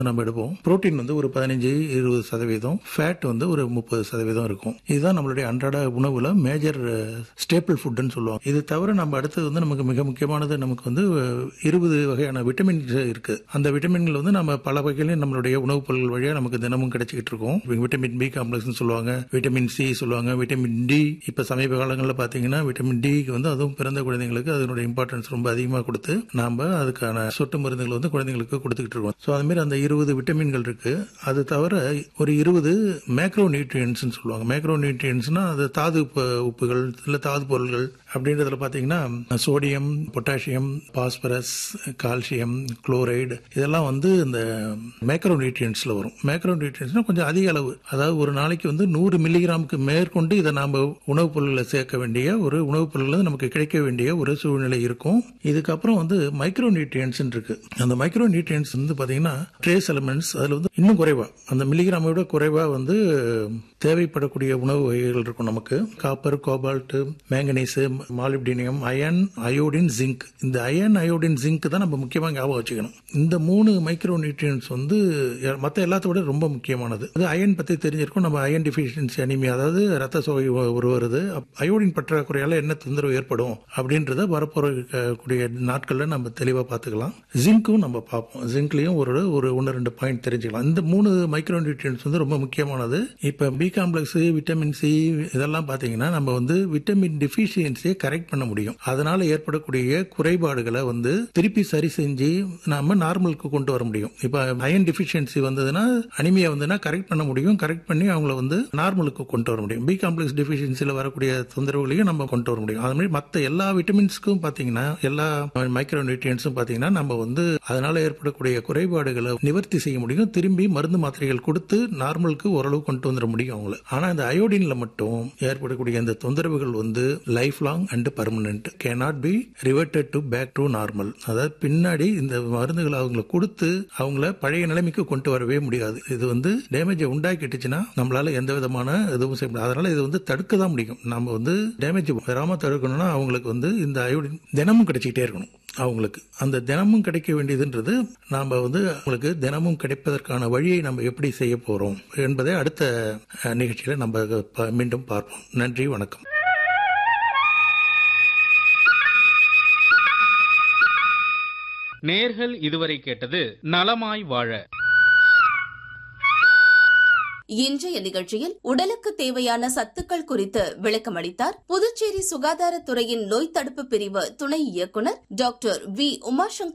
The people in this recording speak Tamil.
நம்ம எடுப்போம் புரோட்டீன் வந்து ஒரு பதினஞ்சு இருபது சதவீதம் ஃபேட் வந்து ஒரு முப்பது சதவீதம் இருக்கும் இதுதான் நம்மளுடைய அன்றாட உணவுல மேஜர் ஸ்டேபிள் ஃபுட்னு சொல்லுவாங்க இது தவிர நம்ம அடுத்தது வந்து நமக்கு மிக முக்கியமானது நமக்கு வந்து இருபது வகையான விட்டமின்ஸ் இருக்கு அந்த விட்டமின்கள் வந்து நம்ம பல வகையிலும் நம்மளுடைய உணவுப் பொருட்கள் வழியா நமக்கு தினமும் கிடைச்சிக்கிட்டு இருக்கும் விட்டமின் பி காம்ப்ளெக்ஸ் சொல்லுவாங்க விட்டமின் சி சொல்லுவாங்க விட்டமின் டி இப்ப சமீப காலங்களில் பாத்தீங்கன்னா விட்டமின் டிக்கு வந்து அதுவும் பிறந்த குழந்தைங்களுக்கு அதனுடைய இம்பார்ட்டன்ஸ் ரொம்ப அதிகமாக கொடுத்து நாம அதுக்கான சொட்டு மருந்துகள் வந்து குழந்தைங்களுக்கு கொடுத்துக்கிட்டு இருக்கோம் ஸோ அது மாதிரி அந்த இருபது விட்டமின்கள் இருக்கு அது தவிர ஒரு இருபது மேக்ரோ நியூட்ரியன்ஸ் சொல்லுவாங்க மேக்ரோ நியூட்ரியன்ஸ்னா அது தாது உப்பு- உப்புகள் இல்ல தாது பொருள்கள் அப்படின்றதுல பாத்தீங்கன்னா sodium potassium phosphorus calcium chloride இதெல்லாம் வந்து இந்த மேக்ரோ நியூட்ரியன்ஸ்ல வரும் மேக்ரோ நியூட்ரியன்ஸ்னா கொஞ்சம் அதிக அளவு அதாவது ஒரு நாளைக்கு வந்து நூறு மில்லிகிராமுக்கு மேற்கொண்டு இதை நாம உணவுப் பொருள்களை சேர்க்க வேண்டிய ஒரு உணவுப் பொருள்கள் நமக்கு கிடைக்க வேண்டிய ஒரு சூழ்நிலை இருக்கும் இதுக்கப்புறம் வந்து மைக்ரோ நியூட்ரியன்ஸ் இருக்கு அந்த மைக்ரோ நியூட்ரியன்ஸ் வந்து பாத்தீங்கன்னா ட்ரேஸ் எலிமெண்ட்ஸ் அதுல வந்து இன்னும் குறைவா அந்த மில்லிகிராமை விட குறைவா வந்து தேவைப்படக்கூடிய உணவு வகைகள் இருக்கும் நமக்கு copper cobalt manganese molybdenum iron iodine zinc இந்த அயன் அயோடின் ஜிங்க் தான் நம்ம முக்கியமா ஞாபகம் வச்சுக்கணும் இந்த மூணு மைக்ரோ நியூட்ரியன்ஸ் வந்து மற்ற எல்லாத்த விட ரொம்ப முக்கியமானது அது அயன் பத்தி தெரிஞ்சிருக்கும் நம்ம அயன் டிஃபிஷியன்சி அனிமியா அதாவது ரத்த சோகை வ- ஒரு வருது அப்- அயோடின் பற்றாக்குறையால என்ன தொந்தரவு ஏற்படும் அப்படின்றத வரப்போற கூடிய நாட்கள்ல நம்ம தெளிவா பார்த்துக்கலாம் ஜிங்க்கும் நம்ம பார்ப்போம் ஜிங்க்லயும் ஒரு ஒரு ஒன்று ரெண்டு பாயிண்ட் தெரிஞ்சுக்கலாம் இந்த மூணு மைக்ரோ நியூட்ரியன்ஸ் வந்து ரொம்ப முக்கியமானது இப்ப பி காம்ப்ளெக்ஸ் விட்டமின் சி இதெல்லாம் பாத்தீங்கன்னா நம்ம வந்து விட்டமின் டிஃபிஷியன்சியை கரெக்ட் பண்ண முடியும் அதனால ஏற்படக்கூடிய குறைபாடுகளை வந்து திருப்பி சரி செஞ்சு நாம நார்மலுக்கு கொண்டு வர முடியும் இப்ப அயன் டிஃபிஷியன்சி வந்ததுன்னா அனிமியா வந்ததுன்னா கரெக்ட் பண்ண முடியும் கரெக்ட் பண்ணி அவங்கள வந்து நார்மலுக்கு கொண்டு வர முடியும் பி காம்ப்ளெக்ஸ் டிஃபிஷியன்சியில் வரக்கூடிய தொந்தரவுகளையும் நம்ம கொண்டு வர முடியும் அது மாதிரி மற்ற எல்லா விட்டமின்ஸ்க்கும் பாத்தீங்கன்னா எல்லா மைக்ரோ நியூட்ரியன்ஸும் பாத்தீங்கன்னா நம்ம வந்து அதனால ஏற்படக்கூடிய குறைபாடுகளை நிவர்த்தி செய்ய முடியும் திரும்பி மருந்து மாத்திரைகள் கொடுத்து நார்மலுக்கு ஓரளவு கொண்டு வந்துட முடியும் அவங்கள ஆனா இந்த அயோடின்ல மட்டும் ஏற்படக்கூடிய அந்த தொந்தரவுகள் வந்து life long and permanent cannot be reverted to back to normal அதாவது பின்னாடி இந்த மருந்துகளை அவங்களை கொடுத்து அவங்கள பழைய நிலைமைக்கு கொண்டு வரவே முடியாது இது வந்து டேமேஜை உண்டாக்கிட்டுச்சுன்னா நம்மளால எந்த விதமான எதுவும் செய்ய முடியாது அதனால இது வந்து தடுக்க தான் முடியும் நம்ம வந்து டேமேஜ் வராம தடுக்கணும்னா அவங்களுக்கு வந்து இந்த அயோடின் தினமும் கிடைச்சிக்கிட்டே இருக்கணும் அவங்களுக்கு அந்த தினமும் கிடைக்க வேண்டியதுன்றது நாம வந்து அவங்களுக்கு தினமும் கிடைப்பதற்கான வழியை நம்ம எப்படி செய்ய போறோம் என்பதை அடுத்த அஹ், நிகழ்ச்சியில நம்ம ப- மீண்டும் பார்ப்போம் நன்றி வணக்கம் நேர்கள் இதுவரை கேட்டது நலமாய் வாழ இன்றைய நிகழ்ச்சியில் உடலுக்கு தேவையான சத்துக்கள் குறித்து விளக்கமளித்தார் புதுச்சேரி சுகாதாரத்துறையின் நோய் தடுப்பு பிரிவு துணை இயக்குநர் டாக்டர் வி உமாசங்கர்